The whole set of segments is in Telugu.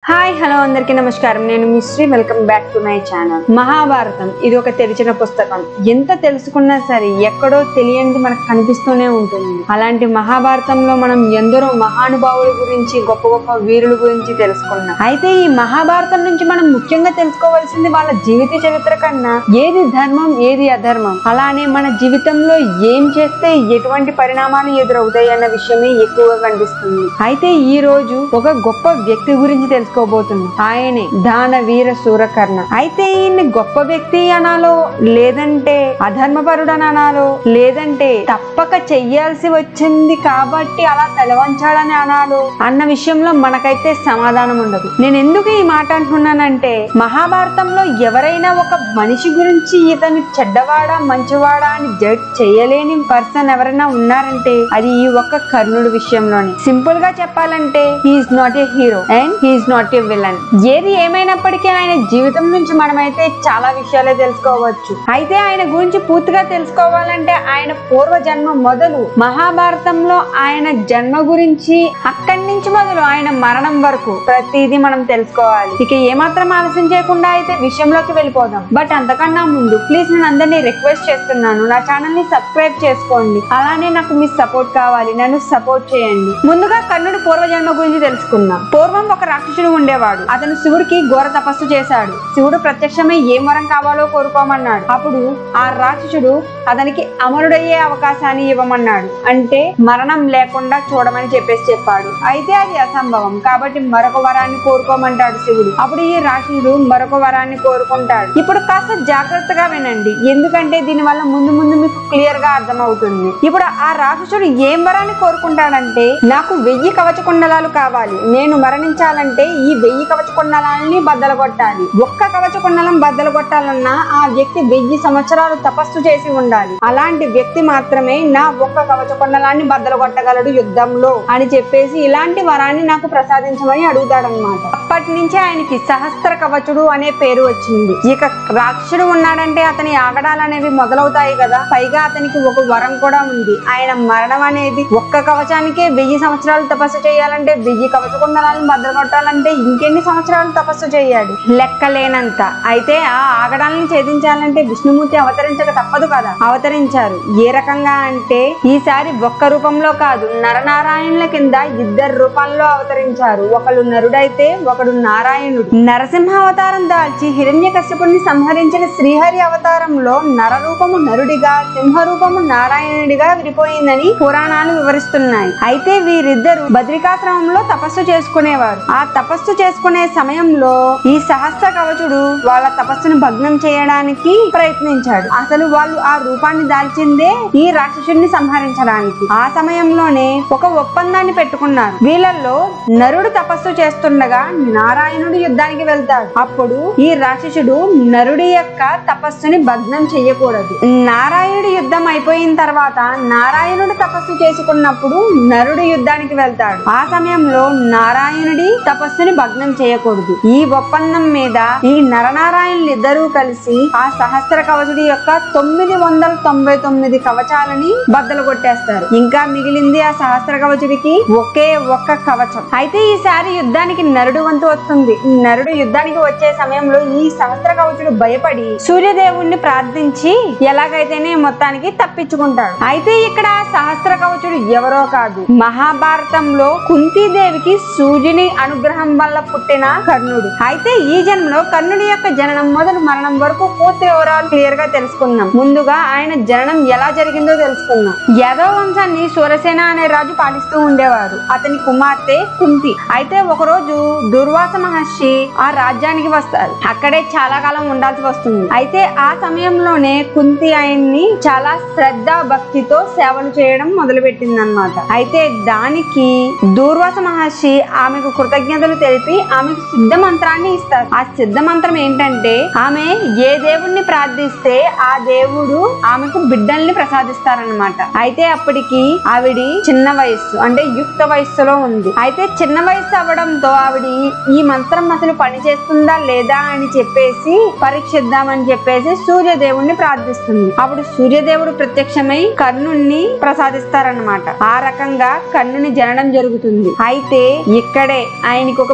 హాయ్ హలో అందరికీ నమస్కారం నేను Mishri welcome back to my channel Mahabharatam ఇది ఒక తెరిచిన పుస్తకం ఎంత తెలుసుకున్నా సరే ఎక్కడో తెలియనిది మనకు కనిపిస్తూనే ఉంటుంది అలాంటి మహాభారతంలో మనం ఎందరో మహానుభావుల గురించి గొప్ప గొప్ప వీరుల గురించి తెలుసుకున్నాం అయితే ఈ మహాభారతం నుంచి మనం ముఖ్యంగా తెలుసుకోవాల్సింది వాళ్ళ జీవిత చరిత్ర కన్నా ఏది ధర్మం ఏది అధర్మం అలానే మన జీవితంలో ఏం చేస్తే ఎటువంటి పరిణామాలు ఎదురవుతాయి అన్న విషయమే ఎక్కువగా కనిపిస్తుంది అయితే ఈ రోజు ఒక గొప్ప వ్యక్తి గురించి తెలుసుకోబోతున్నాం ఆయనే దాన వీర సూరకర్ణ అయితే ఈయన్ని గొప్ప వ్యక్తి అనాలో లేదంటే అధర్మపరుడు అని అనాలో లేదంటే తప్పక చెయ్యాల్సి వచ్చింది కాబట్టి అలా తలవంచాడని అనాలో అన్న విషయంలో మనకైతే సమాధానం ఉండదు నేను ఎందుకు ఈ మాట అంటున్నానంటే మహాభారతంలో ఎవరైనా ఒక మనిషి గురించి ఇతను చెడ్డవాడా మంచివాడా అని జడ్జ్ చేయలేని పర్సన్ ఎవరైనా ఉన్నారంటే అది ఈ ఒక్క కర్ణుడి విషయంలోనే సింపుల్ గా చెప్పాలంటే he's not a hero and he's not a villain ఏది ఏమైనప్పటికీ ఆయన జీవితం నుంచి మనమైతే చాలా విషయాలే తెలుసుకోవచ్చు అయితే ఆయన గురించి పూర్తిగా తెలుసుకోవాలంటే ఆయన పూర్వ జన్మ మొదలు మహాభారతంలో ఆయన జన్మ గురించి అక్కడి నుంచి మొదలు ఆయన మరణం వరకు ప్రతిదీ మనం తెలుసుకోవాలి ఇక ఏమాత్రం ఆలస్యం చేయకుండా అయితే విషయంలోకి వెళ్ళిపోదాం బట్ అంతకన్నా ముందు ప్లీజ్ నేను అందరినీ రిక్వెస్ట్ చేస్తున్నాను నా ఛానల్ ని సబ్స్క్రైబ్ చేసుకోండి అలానే నాకు మీ సపోర్ట్ కావాలి నన్ను సపోర్ట్ చేయండి ముందుగా కర్ణుడు పూర్వజన్మ గురించి తెలుసుకుందాం పూర్వం ఒక రాక్షసుడు ఉండేవాడు అతను శివుడికి ఘోర తపస్సు చేశాడు శివుడు ప్రత్యక్షమై ఏం వరం కావాలో కోరుకోమన్నాడు అప్పుడు ఆ రాక్షసుడు అతనికి అమరుడయ్యే అవకాశాన్ని ఇవ్వమన్నాడు అంటే మరణం లేకుండా చూడమని చెప్పేసి చెప్పాడు అయితే అది అసంభవం కాబట్టి మరొక వరాన్ని కోరుకోమంటాడు శివుడు అప్పుడు ఈ రాక్షసుడు మరొక వరాన్ని కోరుకుంటాడు ఇప్పుడు కాస్త జాగ్రత్తగా వినండి ఎందుకంటే దీని వల్ల ముందు ముందు మీకు క్లియర్ గా అర్థమవుతుంది ఇప్పుడు ఆ రాక్షసుడు ఏం వరాన్ని కోరుకుంటాడంటే నాకు వెయ్యి కవచ కుండలాలు కావాలి నేను మరణించాలంటే ఈ వెయ్యి కవచ కుండలాలని బద్దలు కొట్టాలి ఒక్క కవచ కుండలం బద్దలు కొట్టాలన్నా ఆ వ్యక్తి వెయ్యి సంవత్సరాలు తపస్సు చేసి ఉండాలి అలాంటి వ్యక్తి మాత్రమే నా ఒక్క కవచ కుండలాన్ని బద్దలు కొట్టగలడు యుద్ధంలో అని చెప్పేసి ఇలాంటి వరాన్ని నాకు ప్రసాదించమని అడుగుతాడనమాట అప్పటి నుంచి ఆయనకి సహస్ర కవచుడు అనే పేరు వచ్చింది ఇక రాక్షసుడు ఉన్నాడంటే అతని ఆగడాలు అనేవి మొదలవుతాయి కదా పైగా అతనికి ఒక వరం కూడా ఉంది ఆయన మరణం అనేది ఒక్క కవచానికే వెయ్యి సంవత్సరాలు తపస్సు చేయాలంటే వెయ్యి కవచ కుండలాలను బద్దలు కొట్టాలంటే ఇంకెన్ని సంవత్సరాలు తపస్సు చేయాలి లెక్కలేనంత అయితే ఆ ఆగడాలను ఛేదించాలంటే విష్ణుమూర్తి అవతరించక తప్పదు కదా అవతరించారు ఏ రకంగా అంటే ఈసారి ఒక్క రూపంలో కాదు నరనారాయణుల కింద ఇద్దరు రూపాల్లో అవతరించారు ఒకడు నరుడైతే ఒకడు నారాయణుడు నరసింహ అవతారం దాల్చి హిరణ్య కశ్యపుని సంహరించిన శ్రీహరి అవతారంలో నర రూపము నరుడిగా సింహ రూపము నారాయణుడిగా విడిపోయిందని పురాణాలు వివరిస్తున్నాయి అయితే వీరిద్దరు బద్రికాశ్రమంలో తపస్సు చేసుకునేవారు ఆ తపస్సు చేసుకునే సమయంలో ఈ సహస్ర కవచుడు వాళ్ళ తపస్సును భగ్నం చేయడానికి ప్రయత్నించాడు అసలు వాళ్ళు ఆ రూపాన్ని దాల్చిందే ఈ రాక్షసుడిని సంహరించడానికి ఆ సమయంలోనే ఒక ఒప్పందాన్ని పెట్టుకున్నారు వీళ్ళల్లో నరుడు తపస్సు చేస్తుండగా నారాయణుడు యుద్ధానికి వెళ్తాడు అప్పుడు ఈ రాక్షసుడు నరుడి యొక్క తపస్సుని భగ్నం చెయ్యకూడదు నారాయణుడి యుద్ధం అయిపోయిన తర్వాత నారాయణుడు తపస్సు చేసుకున్నప్పుడు నరుడు యుద్ధానికి వెళ్తాడు ఆ సమయంలో నారాయణుడి తపస్సుని భగ్నం చేయకూడదు ఈ ఒప్పందం మీద ఈ నరనారాయణులు ఇద్దరూ కలిసి ఆ సహస్ర కవచుడి యొక్క తొమ్మిది వందల తొంభై తొమ్మిది కవచాలని బద్దలు కొట్టేస్తారు ఇంకా మిగిలింది ఆ సహస్ర కవచుడికి ఒకే ఒక్క కవచం అయితే ఈసారి యుద్ధానికి నరుడు వంతు వస్తుంది ఈ నరుడు యుద్ధానికి వచ్చే సమయంలో ఈ సహస్ర కవచుడు భయపడి సూర్యదేవుణ్ణి ప్రార్థించి ఎలాగైతేనే మొత్తానికి తప్పించుకుంటాడు అయితే ఇక్కడ సహస్ర కవచుడు ఎవరో కాదు మహాభారతంలో కుంతీదేవికి సూర్యుని అనుగ్రహం వల్ల పుట్టిన కర్ణుడు అయితే ఈ జన్మలో కర్ణుడి యొక్క జననం మొదలు మరణం వరకు పూర్తి వివరాలు క్లియర్ గా తెలుసుకుందాం ముందుగా ఆయన జననం ఎలా జరిగిందో తెలుసుకుందాం యాదవ వంశాన్ని సూరసేన అనే రాజు పాలిస్తూ ఉండేవారు అతని కుమార్తె కుంతి అయితే ఒకరోజు దుర్వాస మహర్షి ఆ రాజ్యానికి వస్తారు అక్కడే చాలా కాలం ఉండాల్సి వస్తుంది అయితే ఆ సమయంలోనే కుంతి ఆయన్ని చాలా శ్రద్ధ భక్తితో సేవలు చేయడం మొదలు పెట్టింది అనమాట అయితే దానికి దూర్వాస మహర్షి ఆమెకు కృతజ్ఞతలు తెలిపి ఆమెకు సిద్ధ మంత్రాన్ని ఇస్తారు ఆ సిద్ధ మంత్రం ఏంటంటే ఆమె ఏ దేవుణ్ణి ప్రార్థిస్తే ఆ దేవుడు ఆమెకు బిడ్డల్ని ప్రసాదిస్తారనమాట అయితే అప్పటికి ఆవిడి చిన్న వయస్సు అంటే యుక్త వయస్సులో ఉంది అయితే చిన్న వయస్సు అవ్వడంతో ఆవిడ ఈ మంత్రం అసలు పని చేస్తుందా లేదా అని చెప్పేసి పరీక్షిద్దామని చెప్పేసి సూర్యదేవుణ్ణి ప్రార్థిస్తుంది అప్పుడు సూర్యదేవుడు ప్రత్యక్షమై కర్ణుణ్ణి ప్రసాదిస్తారనమాట ఆ రకంగా కర్ణుని జననం జరుగుతుంది అయితే ఇక్కడే ఆయనకి ఒక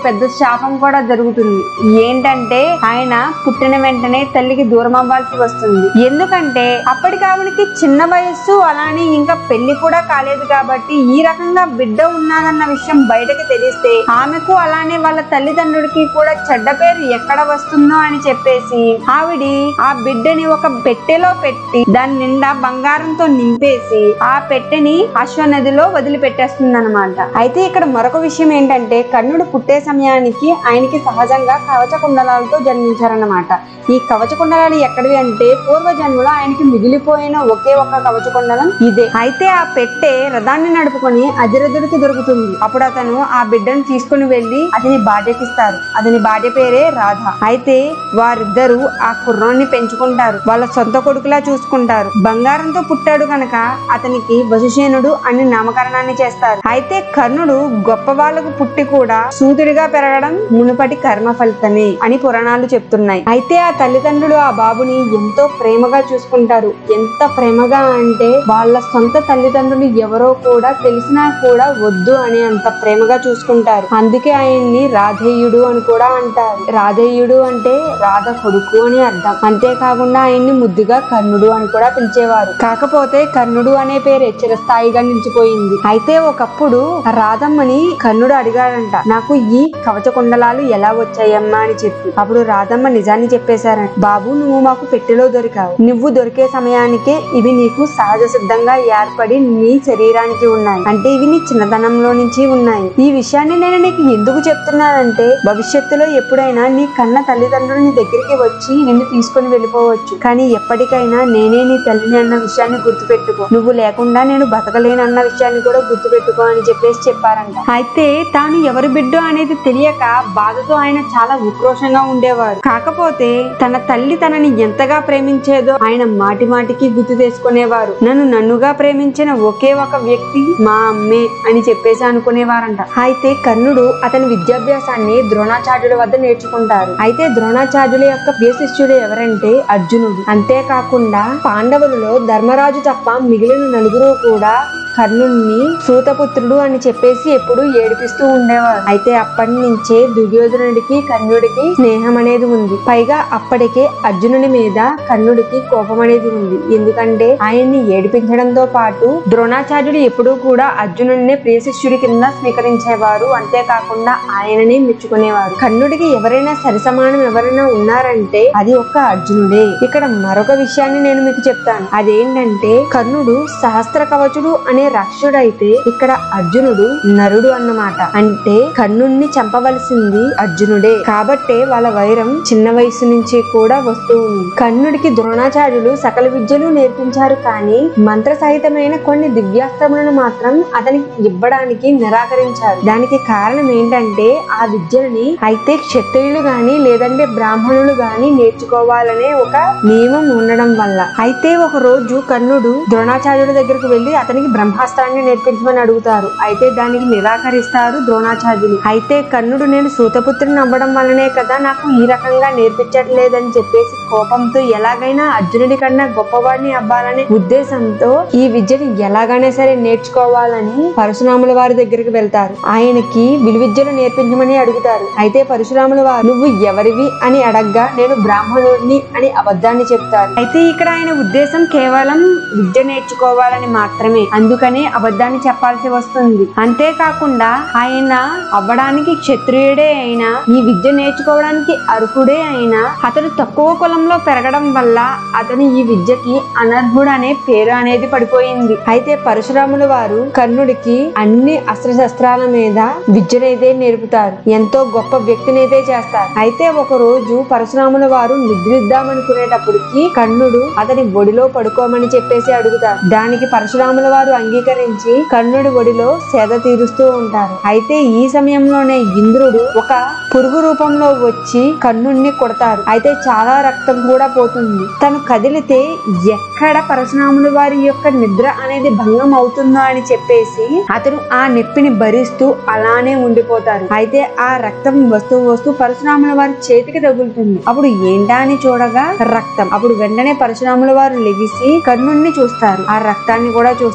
పెద్ద శాపం కూడా జరుగుతుంది ఏంటంటే ఆయన పుట్టిన వెంటనే తల్లికి దూరం అవ్వాల్సి వస్తుంది ఎందుకంటే అప్పటికి ఆవిడకి చిన్న వయస్సు అలానే ఇంకా పెళ్లి కూడా కాలేదు కాబట్టి ఈ రకంగా బిడ్డ ఉన్నాదన్న విషయం బయటకు తెలిస్తే ఆమెకు అలానే వాళ్ళ తల్లిదండ్రులకి కూడా చెడ్డ పేరు ఎక్కడ వస్తుందో అని చెప్పేసి ఆవిడి ఆ బిడ్డని ఒక పెట్టెలో పెట్టి దాని నిండా బంగారంతో నింపేసి ఆ పెట్టెని అశ్వనదిలో వదిలిపెట్టేస్తుంది అనమాట అయితే ఇక్కడ మరొక విషయం ఏంటంటే కర్ణుడు పుట్టే సమయానికి ఆయనకి సహజంగా కవచ కుండలాలతో జన్మించారన్నమాట ఈ కవచ కుండలాలు ఎక్కడివి అంటే పూర్వ జన్మలో ఆయనకి మిగిలిపోయిన ఒకే ఒక కవచ కుండలం ఇదే అయితే ఆ పెట్టె రథాన్ని నడుపుకొని అజిరథుడికి దొరుకుతుంది అప్పుడు అతను ఆ బిడ్డను తీసుకుని వెళ్లి అతని భార్యకిస్తారు అతని భార్య పేరే రాధ అయితే వారిద్దరూ ఆ కుర్రాన్ని పెంచుకుంటారు వాళ్ళ సొంత కొడుకులా చూసుకుంటారు బంగారంతో పుట్టాడు కనుక అతనికి వసుసేనుడు అని నామకరణాన్ని చేస్తారు అయితే కర్ణుడు గొప్ప వాళ్ళకు పుట్టి కూడా సూదుడిగా పెరగడం మునుపటి కర్మ ఫలితమే అని పురాణాలు చెప్తున్నాయి అయితే ఆ తల్లిదండ్రులు ఆ బాబుని ఎంతో ప్రేమగా చూసుకుంటారు ఎంత ప్రేమగా అంటే వాళ్ళ సొంత తల్లిదండ్రులు ఎవరో కూడా తెలిసినా కూడా వద్దు అని అంత ప్రేమగా చూసుకుంటారు అందుకే ఆయన్ని రాధేయుడు అని కూడా అంటారు రాధేయుడు అంటే రాధ కొడుకు అని అర్థం అంతేకాకుండా ఆయన్ని ముద్దుగా కర్ణుడు అని కూడా పిలిచేవారు కాకపోతే కర్ణుడు అనే పేరు చిరస్థాయిగా నిలిచిపోయింది అయితే ఒకప్పుడు రాధమ్మని కర్ణుడు అడిగాడంట నాకు ఈ కవచ కుండలాలు ఎలా వచ్చాయమ్మా అని చెప్పి అప్పుడు రాధమ్మ నిజాన్ని చెప్పేశారంట బాబు నువ్వు మాకు పెట్టెలో దొరికావు నువ్వు దొరికే సమయానికే ఇవి నీకు సహజ సిద్ధంగా ఏర్పడి నీ శరీరానికి ఉన్నాయి అంటే ఇవి నీ చిన్నతనంలో నుంచి ఉన్నాయి ఈ విషయాన్ని నేను నీకు ఎందుకు చెప్తున్నానంటే భవిష్యత్తులో ఎప్పుడైనా నీ కన్న తల్లిదండ్రులు నీ దగ్గరికి వచ్చి నిన్ను తీసుకొని వెళ్ళిపోవచ్చు కానీ ఎప్పటికైనా నేనే నీ తల్లిని అన్న విషయాన్ని గుర్తుపెట్టుకో నువ్వు లేకుండా నేను బతకలేను అన్న విషయాన్ని కూడా గుర్తుపెట్టుకో అని చెప్పేసి చెప్పారంట అయితే తాను ఎవరి బిడ్డ అనేది తెలియక బాధతో ఆయన చాలా ఉక్రోషంగా ఉండేవారు కాకపోతే తన తల్లి తనని ఎంతగా ప్రేమించేదో ఆయన మాటి మాటికి గుర్తు చేసుకునేవారు నన్ను నన్నుగా ప్రేమించిన ఒకే ఒక వ్యక్తి మా అమ్మే అని చెప్పేసి అనుకునేవారంట అయితే కర్ణుడు అతని విద్యాభ్యాసాన్ని ద్రోణాచార్యుల వద్ద నేర్చుకుంటారు అయితే ద్రోణాచార్యుల యొక్క ప్రియ శిష్యుడు ఎవరంటే అర్జునుడు అంతేకాకుండా పాండవులలో ధర్మరాజు తప్ప మిగిలిన నలుగురు కూడా కర్ణుణ్ణి సూతపుత్రుడు అని చెప్పేసి ఎప్పుడు ఏడిపిస్తూ ఉండేవారు అయితే అప్పటి నుంచే దుర్యోధనుడికి కర్ణుడికి స్నేహం అనేది ఉంది పైగా అప్పటికే అర్జునుడి మీద కర్ణుడికి కోపం అనేది ఉంది ఎందుకంటే ఆయన్ని ఏడిపించడంతో పాటు ద్రోణాచార్యుడు ఎప్పుడూ కూడా అర్జునుడిని ప్రియ శిష్యుడి కింద స్వీకరించేవారు అంతేకాకుండా ఆయననే మెచ్చుకునేవారు కర్ణుడికి ఎవరైనా సరిసమానం ఎవరైనా ఉన్నారంటే అది ఒక్క అర్జునుడే ఇక్కడ మరొక విషయాన్ని నేను మీకు చెప్తాను అదేంటంటే కర్ణుడు సహస్ర కవచుడు అనే రాక్షుడైతే ఇక్కడ అర్జునుడు నరుడు అన్నమాట అంటే కర్ణుణ్ణి చంపవలసింది అర్జునుడే కాబట్టే వాళ్ళ వైరం చిన్న వయసు నుంచి కూడా వస్తూ ఉంది కర్ణుడికి ద్రోణాచార్యులు సకల విద్యలు నేర్పించారు కానీ మంత్ర సహితమైన కొన్ని దివ్యాస్త్రములను మాత్రం అతనికి ఇవ్వడానికి నిరాకరించారు దానికి కారణం ఏంటంటే ఆ విద్యలని అయితే క్షత్రియులు గాని లేదంటే బ్రాహ్మణులు గాని నేర్చుకోవాలనే ఒక నియమం ఉండడం వల్ల అయితే ఒక రోజు కర్ణుడు ద్రోణాచార్యుడి దగ్గరకు వెళ్లి అతనికి బ్రహ్మాస్త్రాన్ని నేర్పించమని అడుగుతారు అయితే దానికి నిరాకరిస్తారు ద్రోణాచార్యులు అయితే కర్ణుడు నేను సూతపుత్రుని అవ్వడం వల్లనే కదా నాకు ఈ రకంగా నేర్పించట్లేదని చెప్పేసి కోపంతో ఎలాగైనా అర్జునుడి కన్నా గొప్పవాడిని అవ్వాలనే ఉద్దేశంతో ఈ విద్యను ఎలాగైనా సరే నేర్చుకోవాలని పరశురాముల వారి దగ్గరికి వెళ్తారు ఆయనకి విలువిద్యలు నేర్పించమని అడుగుతారు అయితే పరశురాముల వారు నువ్వు ఎవరివి అని అడగ్గా నేను బ్రాహ్మణుడిని అని అబద్ధాన్ని చెప్తారు అయితే ఇక్కడ ఆయన ఉద్దేశం కేవలం విద్య నేర్చుకోవాలని మాత్రమే అందుకనే అబద్ధాన్ని చెప్పాల్సి వస్తుంది అంతేకాకుండా ఆయన అవ్వడానికి క్షత్రియుడే అయినా ఈ విద్య నేర్చుకోవడానికి అర్హుడే అయినా అతడు తక్కువ కులంలో పెరగడం వల్ల అతను ఈ విద్యకి అనర్హుడు అనే పేరు అనేది పడిపోయింది అయితే పరశురాముల వారు కర్ణుడికి అన్ని అస్త్రశస్త్రాల మీద విద్యనైతే నేర్పుతారు ఎంతో గొప్ప వ్యక్తినైతే చేస్తారు అయితే ఒక రోజు పరశురాముల వారు నిద్రిద్దామనుకునేటప్పటికి కర్ణుడు అతని ఒడిలో పడుకోమని చెప్పేసి అడుగుతారు దానికి పరశురాముల వారు అంగీకరించి కర్ణుడి ఒడిలో సేద తీరుస్తూ ఉంటారు అయితే ఈ సమయంలోనే ఇంద్రుడు ఒక పురుగు రూపంలో వచ్చి కర్ణుడిని కొడతారు అయితే చాలా రక్తం కూడా పోతుంది తను కదిలితే ఎక్కడ పరశురాముల వారి యొక్క నిద్ర అనేది భంగం అవుతుందో అని చెప్పేసి అతను ఆ నొప్పిని భరిస్తూ అలానే ఉండిపోతారు అయితే ఆ రక్తం వస్తూ వస్తూ పరశురాముల వారి చేతికి తగులుతుంది అప్పుడు ఏంటా అని చూడగా రక్తం అప్పుడు వెంటనే పరశురాముల వారు లెగిసి కర్ణుణ్ణి చూస్తారు ఆ రక్తాన్ని కూడా చూస్తారు అయితే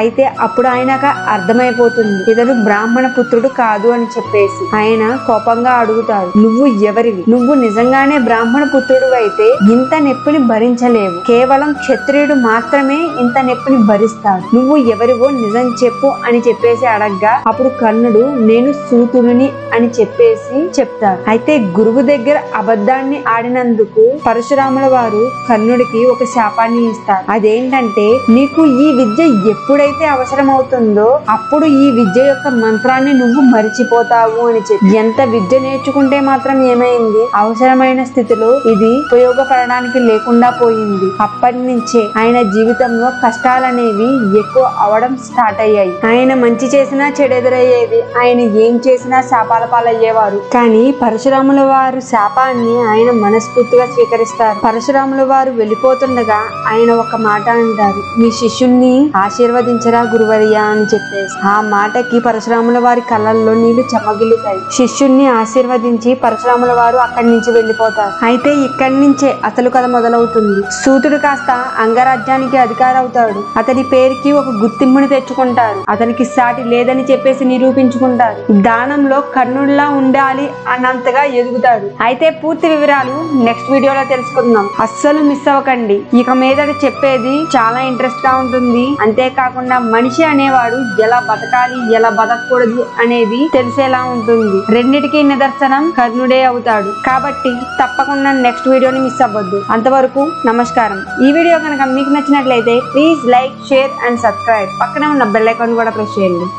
అయితే అప్పుడు ఆయనకు అర్థమైపోతుంది ఇతడు బ్రాహ్మణ పుత్రుడు కాదు అని చెప్పేసి ఆయన కోపంగా అడుగుతాడు నువ్వు ఎవరివి నువ్వు నిజంగానే బ్రాహ్మణ పుత్రుడు అయితే ఇంత నొప్పిని భరించలేవు కేవలం క్షత్రియుడు మాత్రమే ఇంత నొప్పిని భరిస్తాడు నువ్వు ఎవరివో నిజం చెప్పు అని చెప్పేసి అడగ్గా అప్పుడు కర్ణుడు నేను సూతుడిని అని చెప్పేసి చెప్తాడు అయితే గురువు దగ్గర అబద్ధాన్ని ఆడినందుకు పరశురాముల వారు కర్ణుడికి ఒక శాపాన్ని ఇస్తారు అదేంటంటే నీకు ఈ విద్య ఎప్పుడైతే అవసరం అవుతుందో అప్పుడు ఈ విద్య యొక్క మంత్రాన్ని నువ్వు మరిచిపోతావు అని చెప్పి ఎంత విద్య నేర్చుకుంటే మాత్రం ఏమైంది అవసరమైన స్థితిలో ఇది ఉపయోగపడడానికి లేకుండా పోయింది అప్పటి నుంచే ఆయన జీవితంలో కష్టాలనేవి ఎక్కువ అవడం స్టార్ట్ అయ్యాయి ఆయన మంచి చేసినా చెడెదురయ్యేది ఆయన ఏం చేసినా శాపాల పాలయ్యేవారు కానీ పరశురాముల వారు శాపాన్ని ఆయన మనస్ఫూర్తిగా స్వీకరిస్తారు పరశురాముల వారు వెళ్ళిపోతుండగా ఆయన ఒక మాట అంటారు మీ శిష్యుణ్ణి ఆశీర్వదించరా గురువర్య అని చెప్పేసి ఆ మాటకి పరశురాముల వారి కళ్ళల్లో నీళ్లు చెమ్మగిల్లుతాయి శిష్యుణ్ణి ఆశీర్వదించి పరశురాముల వారు అక్కడి నుంచి వెళ్ళిపోతారు అయితే ఇక్కడి నుంచే అసలు కథ మొదలవుతుంది సూతుడు కాస్త అంగరాజ్యానికి అధికారి అవుతాడు అతని పేరుకి ఒక గుర్తింపుని తెచ్చుకుంటారు అతనికి సాటి లేదని చెప్పేసి నిరూపించుకుంటారు దానంలో కర్ణుడిలా ఉండాలి అన్నంతగా ఎదుగుతాడు అయితే పూర్తి వివరాలు నెక్స్ట్ వీడియోలో తెలుసుకుందాం అస్సలు మిస్ అవ్వకండి ఇక మీదట చెప్పేది చాలా ఇంట్రెస్ట్ గా ఉంటుంది అంతేకాకుండా మనిషి అనేవాడు ఎలా బతకాలి ఎలా బతకూడదు అనేది తెలిసేలా ఉంటుంది రెండిటికి నిదర్శనం కర్ణుడే అవుతాడు కాబట్టి తప్పకుండా నెక్స్ట్ వీడియోని మిస్ అవ్వద్దు అంతవరకు నమస్కారం ఈ వీడియో కనుక మీకు నచ్చినట్లయితే please like share and subscribe పక్కనే ఉన్న బెల్ ఐకాన్ కూడా ప్రెస్ చేయండి